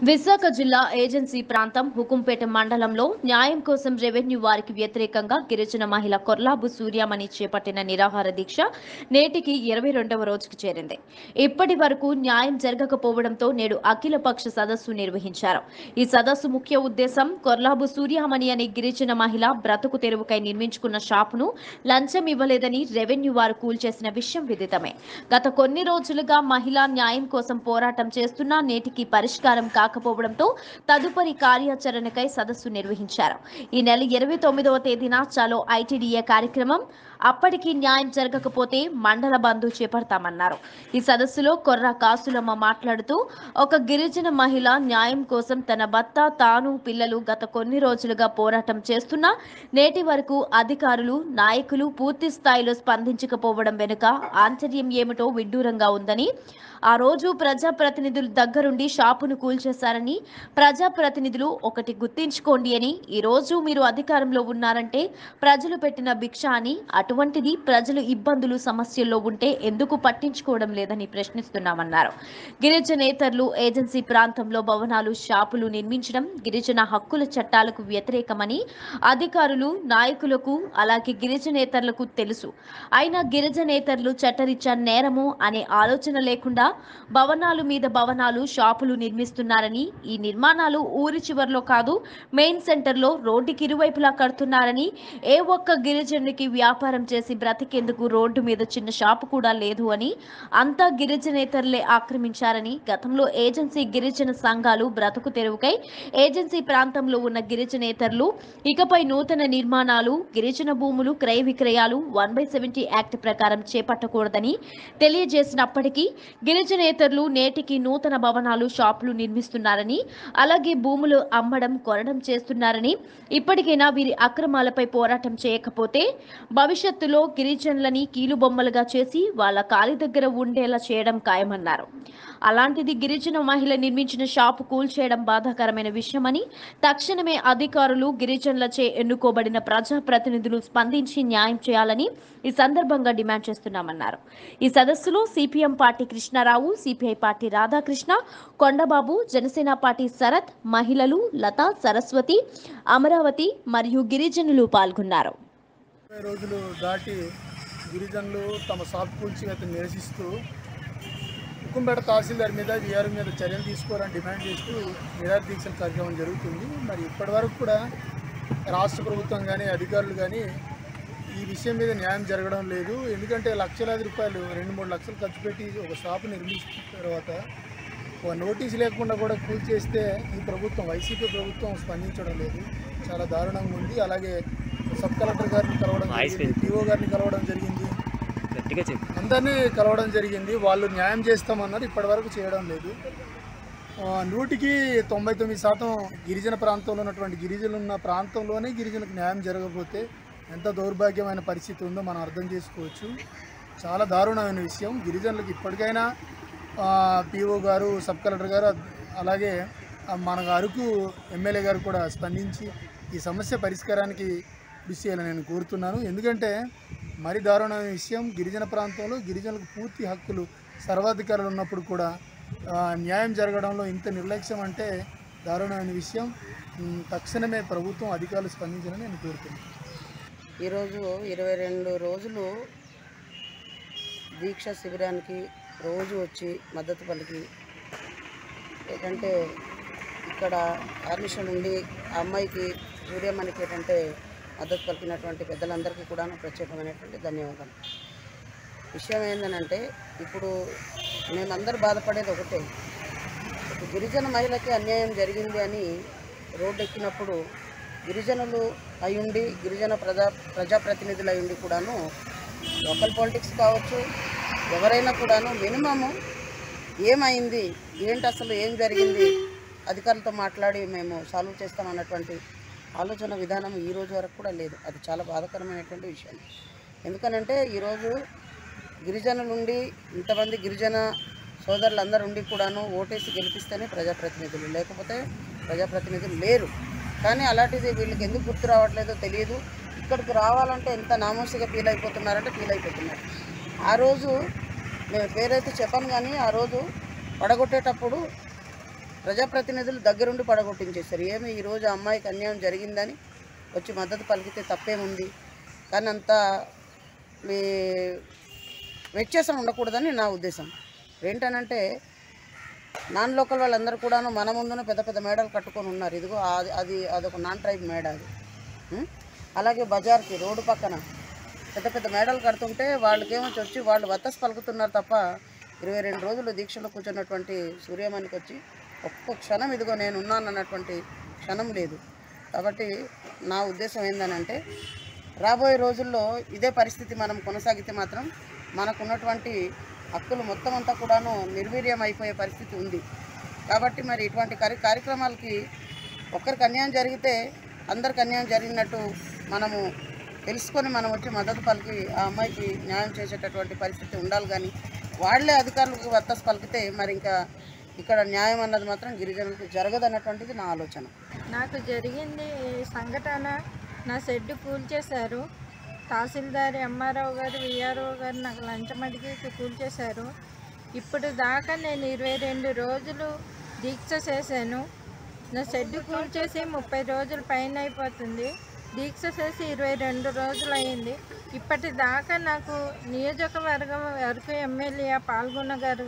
విశాఖ జిల్లా ఏజెన్సీ ప్రాంతం హుకుంపేట మండలంలో న్యాయం కోసం రెవెన్యూ వారికి వ్యతిరేకంగా గిరిజన మహిళ కొర్లాబు సూర్యమణి చేపట్టిన నిరాహార దీక్ష నేటికి ఇరవై రెండవ రోజుకు చేరింది ఇప్పటి వరకు న్యాయం జరగకపోవడంతో నేడు అఖిలపక్ష సదస్సు నిర్వహించారు ఈ సదస్సు ముఖ్య ఉద్దేశం కొర్లాబు సూర్యమణి అనే గిరిజన మహిళ బ్రతుకు తెరువుకై నిర్మించుకున్న షాపును లంచం ఇవ్వలేదని రెవెన్యూ వారు కూల్చేసిన విషయం విదితమే గత కొన్ని రోజులుగా మహిళా న్యాయం కోసం పోరాటం చేస్తున్నా నేటికి పరిష్కారం కాకపోవడంతో తదుపరి కార్యాచరణకై సదస్సు నిర్వహించారు ఈ నెల ఇరవై తొమ్మిదవ తేదీన చాలో ఐటీడీఏ కార్యక్రమం అప్పటికి న్యాయం జరగకపోతే మండల బంధు చేపడతామన్నారు ఈ సదస్సులో కొర్ర కాసులమ్మ మాట్లాడుతూ ఒక గిరిజన మహిళ న్యాయం కోసం తన భర్త తాను పిల్లలు గత కొన్ని రోజులుగా పోరాటం చేస్తున్నా నేటి వరకు అధికారులు నాయకులు పూర్తి స్థాయిలో స్పందించకపోవడం వెనుక ఆంతర్యం ఏమిటో విడ్డూరంగా ఉందని ఆ రోజు ప్రజాప్రతినిధుల దగ్గరుండి షాపును కూల్చేశారని ప్రజాప్రతినిధులు ఒకటి గుర్తించుకోండి అని ఈ రోజు మీరు అధికారంలో ఉన్నారంటే ప్రజలు పెట్టిన భిక్ష అని అటువంటిది ప్రజలు ఇబ్బందులు సమస్యల్లో ఉంటే ఎందుకు పట్టించుకోవడం లేదని ప్రశ్నిస్తున్నామన్నారు గిరిజనేతరులు ఏజెన్సీ ప్రాంతంలో భవనాలు షాపులు నిర్మించడం గిరిజన హక్కుల చట్టాలకు వ్యతిరేకమని అధికారులు నాయకులకు అలాగే గిరిజనేతరులకు తెలుసు అయినా గిరిజనేతరులు చట్టరీత్యా నేరము అనే ఆలోచన లేకుండా భవనాలు మీద భవనాలు షాపులు నిర్మిస్తున్నారని ఈ నిర్మాణాలు ఊరి చివర్లో కాదు మెయిన్ సెంటర్లో రోడ్డుకి ఇరువైపులా కడుతున్నారని ఏ ఒక్క గిరిజనునికి వ్యాపారం చేసి బ్రతికేందుకు రోడ్డు మీద చిన్న షాపు కూడా లేదు అని అంతా గిరిజనేతరులే ఆక్రమించారని గతంలో ఏజెన్సీ గిరిజన సంఘాలు బ్రతుకు తెరువుకై ఏజెన్సీ ప్రాంతంలో ఉన్న గిరిజనేతరులు ఇకపై నూతన నిర్మాణాలు గిరిజన భూములు క్రయ విక్రయాలు వన్ బై సెవెంటీ యాక్ట్ ప్రకారం చేపట్టకూడదని తెలియజేసినప్పటికీ గిరిజనేతరులు నేటికి నూతన భవనాలు షాపులు నిర్మిస్తున్నారని అలాగే భూములు అమ్మడం కొనడం చేస్తున్నారని ఇప్పటికైనా వీరి అక్రమాలపై పోరాటం చేయకపోతే భవిష్యత్తులో గిరిజనులని కీలుబొమ్మలుగా చేసి వాళ్ళ కాలి దగ్గర ఉండేలా చేయడం ఖాయమన్నారు అలాంటిది గిరిజన మహిళ నిర్మించిన షాపు కూల్చేయడం బాధాకరమైన విషయమని తక్షణమే అధికారులు గిరిజనులచే ఎన్నుకోబడిన ప్రజాప్రతినిధులు స్పందించి న్యాయం చేయాలని ఈ సందర్భంగా డిమాండ్ చేస్తున్నామన్నారు ఈ సదస్సులో CPM party Krishna Rao CPI party Radhakrishna Kondababu Janasena party Sarath మహిళలు లత సరస్వతి అమరావతి మరియు గిరిజనులు పాల్గొన్నారు ముప్పై రోజులు దాటి గిరిజనులు తమ సాఫ్ కూల్చివేతను నిరసిస్తూ ఉక్కుంపేట తహసీల్దార్ మీద వీఆర్ మీద చర్యలు తీసుకోవాలని డిమాండ్ చేస్తూ నిరాహార దీక్షల కార్యక్రమం జరుగుతుంది మరి ఇప్పటివరకు కూడా రాష్ట్ర ప్రభుత్వం కానీ అధికారులు కానీ ఈ విషయం మీద న్యాయం జరగడం లేదు ఎందుకంటే లక్షలాది రూపాయలు రెండు మూడు లక్షలు ఖర్చు పెట్టి ఒక షాపు నిర్మించిన తర్వాత ఒక నోటీస్ లేకుండా కూడా కూల్చేస్తే ఈ ప్రభుత్వం వైసీపీ ప్రభుత్వం స్పందించడం లేదు చాలా దారుణంగా ఉంది అలాగే సబ్ కలెక్టర్ గారిని కలవడం జరిగింది పిఓ గారిని కలవడం జరిగింది గట్టిగా చెప్పు అందరినీ కలవడం జరిగింది వాళ్ళు న్యాయం చేస్తామన్నారు ఇప్పటివరకు చేయడం లేదు ఆ, నూటికి తొంభై తొమ్మిది శాతం గిరిజన ప్రాంతంలో ఉన్నటువంటి గిరిజనులు ఉన్న ప్రాంతంలోనే గిరిజనులకు న్యాయం జరగకపోతే ఎంత దౌర్భాగ్యమైన పరిస్థితి ఉందో మనం అర్థం చేసుకోవచ్చు చాలా దారుణమైన విషయం గిరిజనులకు ఇప్పటికైనా పిఓ గారు సబ్ కలెక్టర్ గారు అలాగే ఆ, మన అరకు ఎమ్మెల్యే గారు కూడా స్పందించి ఈ సమస్య పరిష్కారానికి కృషి చేయాలని నేను కోరుతున్నాను ఎందుకంటే మరి దారుణమైన విషయం గిరిజన ప్రాంతంలో గిరిజనులకు పూర్తి హక్కులు సర్వాధికారులు ఉన్నప్పుడు కూడా ఆ, న్యాయం జరగడంలో ఇంత నిర్లక్ష్యం అంటే దారుణమైన విషయం ఉమ్, తక్షణమే ప్రభుత్వం అధికారులు స్పందించాలని నేను కోరుతున్నాను ఈరోజు ఇరవై రెండు రోజులు దీక్ష శిబిరానికి రోజు వచ్చి మద్దతు పలికి ఏంటంటే ఇక్కడ ఆర్మిషన్ నుండి ఆ అమ్మాయికి సూర్యమ్మనికి ఏంటంటే మద్దతు పలికినటువంటి పెద్దలందరికీ కూడా ప్రత్యేకమైనటువంటి ధన్యవాదాలు విషయం ఏంటంటే ఇప్పుడు మేమందరూ బాధపడేది ఒకటే ఒక గిరిజన మహిళకి అన్యాయం జరిగింది అని రోడ్డు ఎక్కినప్పుడు గిరిజనులు అయ్యుండి గిరిజన ప్రజా ప్రజాప్రతినిధులు అయ్యుండి కూడాను లోకల్ పాలిటిక్స్ కావచ్చు ఎవరైనా కూడాను మినిమము ఏమైంది ఏంటి అసలు ఏం జరిగింది అధికారులతో మాట్లాడి మేము సాల్వ్ చేస్తామన్నటువంటి ఆలోచన విధానం ఈ రోజు వరకు కూడా లేదు అది చాలా బాధాకరమైనటువంటి విషయం ఎందుకనంటే ఈరోజు గిరిజనులు ఉండి ఇంతమంది గిరిజన సోదరులందరూ ఉండి కూడాను ఓటేసి గెలిపిస్తేనే ప్రజాప్రతినిధులు లేకపోతే ప్రజాప్రతినిధులు లేరు కానీ అలాంటిది వీళ్ళకి ఎందుకు గుర్తు రావట్లేదో తెలియదు ఇక్కడికి రావాలంటే ఎంత నామోసిగా ఫీల్ అయిపోతున్నారంటే ఫీల్ అయిపోతున్నారు ఆ రోజు నేను పేరైతే చెప్పను కానీ ఆ రోజు పడగొట్టేటప్పుడు ప్రజాప్రతినిధులు దగ్గరుండి పడగొట్టించేశారు ఏమి ఈరోజు ఆ అమ్మాయికి అన్యాయం జరిగిందని వచ్చి మద్దతు పలికితే తప్పేముంది కానీ అంత మీ వ్యత్యాసం ఉండకూడదని నా ఉద్దేశం ఏంటనంటే నాన్ లోకల్ వాళ్ళందరూ కూడాను మన ముందున పెద్ద పెద్ద మేడలు కట్టుకొని ఉన్నారు ఇదిగో అది అది అదొక నాన్ ట్రైబ్ మేడ అది ఉం? అలాగే బజార్కి రోడ్డు పక్కన పెద్ద పెద్ద మేడలు కడుతుంటే వాళ్ళకేమో వచ్చి వాళ్ళు వత్తస్ పలుకుతున్నారు తప్ప ఇరవై రెండు రోజులు దీక్షలో కూర్చున్నటువంటి సూర్యమణికి వచ్చి ఒక్క క్షణం ఇదిగో నేను ఉన్నాను అన్నటువంటి క్షణం లేదు కాబట్టి నా ఉద్దేశం ఏందనంటే రాబోయే రోజుల్లో ఇదే పరిస్థితి మనం కొనసాగితే మాత్రం మనకున్నటువంటి హక్కులు మొత్తం అంతా కూడాను నిర్వీర్యం అయిపోయే పరిస్థితి ఉంది కాబట్టి మరి ఇటువంటి కార్య కార్యక్రమాలకి ఒక్కరికి అన్యాయం జరిగితే అందరికి అన్యాయం జరిగినట్టు మనము తెలుసుకొని మనం వచ్చి మద్దతు పలికి ఆ అమ్మాయికి న్యాయం చేసేటటువంటి పరిస్థితి ఉండాలి కానీ వాళ్ళే అధికారులకు వత్తస్ పలికితే మరి ఇంకా ఇక్కడ న్యాయం అన్నది మాత్రం గిరిజనులకు జరగదు అన్నటువంటిది నా ఆలోచన నాకు జరిగింది సంఘటన నా షెడ్ కూల్చేశారు తహసీల్దార్ ఎంఆర్ఓ గారు విఆర్ఓ గారు నాకు లంచం అడిగి కూల్చేశారు ఇప్పుడు దాకా నేను ఇరవై రెండు రోజులు దీక్ష చేశాను నా షెడ్ కూల్చేసి ముప్పై రోజుల పైన అయిపోతుంది దీక్ష చేసి ఇరవై రెండు రోజులు అయింది ఇప్పటి దాకా నాకు నియోజకవర్గం వరకు ఎమ్మెల్యే పాల్గొన్న గారు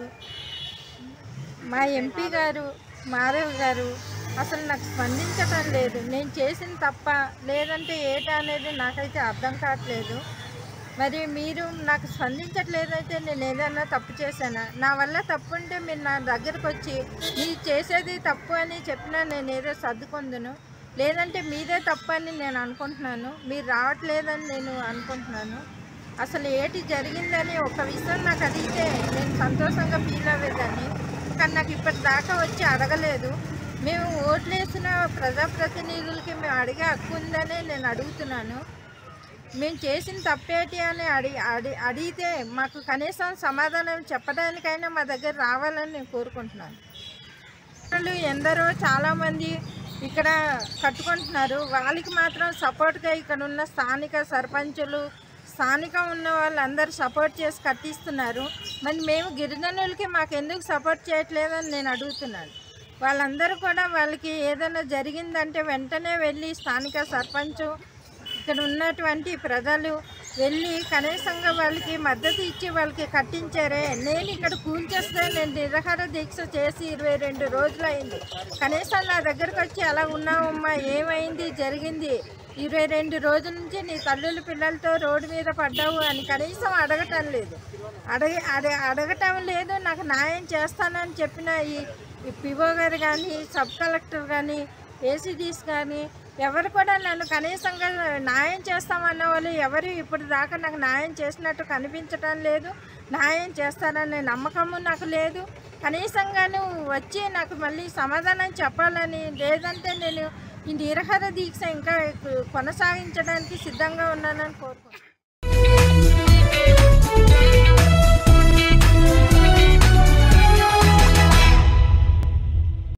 మా ఎంపీ గారు మాధవ్ గారు అసలు నాకు స్పందించడం లేదు నేను చేసిన తప్ప లేదంటే ఏటా అనేది నాకైతే అర్థం కావట్లేదు మరి మీరు నాకు స్పందించట్లేదైతే నేను ఏదైనా తప్పు చేశానా నా వల్ల తప్పు ఉంటే మీరు నా దగ్గరకు వచ్చి మీరు చేసేది తప్పు అని చెప్పినా నేను ఏదో సర్దుకుందును లేదంటే మీదే తప్పు అని నేను అనుకుంటున్నాను మీరు రావట్లేదని నేను అనుకుంటున్నాను అసలు ఏటి జరిగిందని ఒక విషయం నాకు అడిగితే నేను సంతోషంగా ఫీల్ అవ్వేదాన్ని కానీ నాకు ఇప్పటిదాకా వచ్చి అడగలేదు మేము ఓట్లేసిన ప్రజాప్రతినిధులకి మేము అడిగే హక్కు ఉందని నేను అడుగుతున్నాను మేము చేసిన తప్పేటి అని అడి అడి అడిగితే మాకు కనీసం సమాధానం చెప్పడానికైనా మా దగ్గర రావాలని నేను కోరుకుంటున్నాను వాళ్ళు ఎందరో చాలామంది ఇక్కడ కట్టుకుంటున్నారు వాళ్ళకి మాత్రం సపోర్ట్గా ఇక్కడ ఉన్న స్థానిక సర్పంచులు స్థానిక ఉన్న వాళ్ళందరూ సపోర్ట్ చేసి కట్టిస్తున్నారు మరి మేము గిరిజనులకి మాకు ఎందుకు సపోర్ట్ చేయట్లేదని నేను అడుగుతున్నాను వాళ్ళందరూ కూడా వాళ్ళకి ఏదైనా జరిగిందంటే వెంటనే వెళ్ళి స్థానిక సర్పంచు ఇక్కడ ఉన్నటువంటి ప్రజలు వెళ్ళి కనీసంగా వాళ్ళకి మద్దతు ఇచ్చి వాళ్ళకి కట్టించారే నేను ఇక్కడ కూల్చేస్తే నేను నిరహార దీక్ష చేసి ఇరవై రెండు రోజులు అయింది కనీసం నా దగ్గరకు వచ్చి ఎలా ఉన్నావమ్మా ఏమైంది జరిగింది ఇరవై రెండు రోజుల నుంచి నీ తల్లుల పిల్లలతో రోడ్డు మీద పడ్డావు అని కనీసం అడగటం లేదు అడగ అడ అడగటం లేదు నాకు న్యాయం చేస్తానని చెప్పిన ఈ ఈ పిఓ గారు కానీ సబ్ కలెక్టర్ కానీ ఏసీడీస్ కానీ ఎవరు కూడా నన్ను కనీసంగా న్యాయం చేస్తామన్న వాళ్ళు ఎవరు ఇప్పుడు దాకా నాకు న్యాయం చేసినట్టు కనిపించటం లేదు న్యాయం చేస్తారనే నమ్మకము నాకు లేదు కనీసంగాను వచ్చి నాకు మళ్ళీ సమాధానం చెప్పాలని లేదంటే నేను ఈ నిరహార దీక్ష ఇంకా కొనసాగించడానికి సిద్ధంగా ఉన్నానని కోరుకుంటున్నాను